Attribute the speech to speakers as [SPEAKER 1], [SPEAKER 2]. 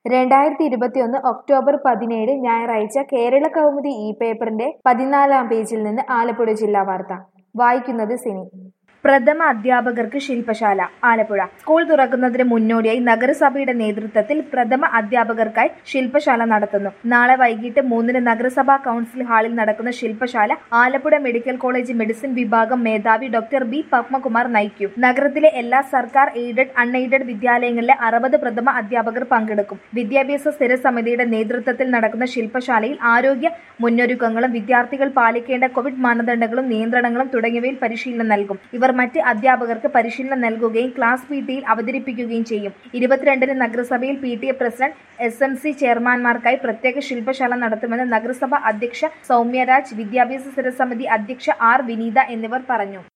[SPEAKER 1] രണ്ടായിരത്തി ഇരുപത്തിയൊന്ന് ഒക്ടോബർ പതിനേഴ് ഞായറാഴ്ച കേരള കൗമുദി ഈ പേപ്പറിന്റെ പതിനാലാം പേജിൽ നിന്ന് ആലപ്പുഴ ജില്ലാ വാർത്ത വായിക്കുന്നത് സിനി പ്രഥമ അധ്യാപകർക്ക് ശില്പശാല ആലപ്പുഴ സ്കൂൾ തുറക്കുന്നതിന് മുന്നോടിയായി നഗരസഭയുടെ നേതൃത്വത്തിൽ പ്രഥമ അധ്യാപകർക്കായി ശില്പശാല നടത്തുന്നു നാളെ വൈകിട്ട് മൂന്നിന് നഗരസഭാ കൗൺസിൽ ഹാളിൽ നടക്കുന്ന ശില്പശാല ആലപ്പുഴ മെഡിക്കൽ കോളേജ് മെഡിസിൻ വിഭാഗം മേധാവി ഡോക്ടർ ബി പത്മകുമാർ നയിക്കും നഗരത്തിലെ എല്ലാ സർക്കാർ എയ്ഡഡ് അൺഎയ്ഡഡ് വിദ്യാലയങ്ങളിലെ അറുപത് പ്രഥമ അധ്യാപകർ പങ്കെടുക്കും വിദ്യാഭ്യാസ സ്ഥിരസമിതിയുടെ നേതൃത്വത്തിൽ നടക്കുന്ന ശില്പശാലയിൽ ആരോഗ്യ മുന്നൊരുക്കങ്ങളും വിദ്യാർത്ഥികൾ പാലിക്കേണ്ട കോവിഡ് മാനദണ്ഡങ്ങളും നിയന്ത്രണങ്ങളും തുടങ്ങിയവയിൽ പരിശീലനം നൽകും ഇവർ മറ്റ് അധ്യാപകർക്ക് പരിശീലനം നൽകുകയും ക്ലാസ് പി ടിയിൽ അവതരിപ്പിക്കുകയും ചെയ്യും ഇരുപത്തിരണ്ടിന് നഗരസഭയിൽ P T A president S M C ചെയർമാൻമാർക്കായി പ്രത്യേക ശില്പശാല നടത്തുമെന്ന് നഗരസഭ അധ്യക്ഷ സൗമ്യരാജ് വിദ്യാഭ്യാസ സ്ഥിരസമിതി അധ്യക്ഷ ആർ വിനീത എന്നിവർ പറഞ്ഞു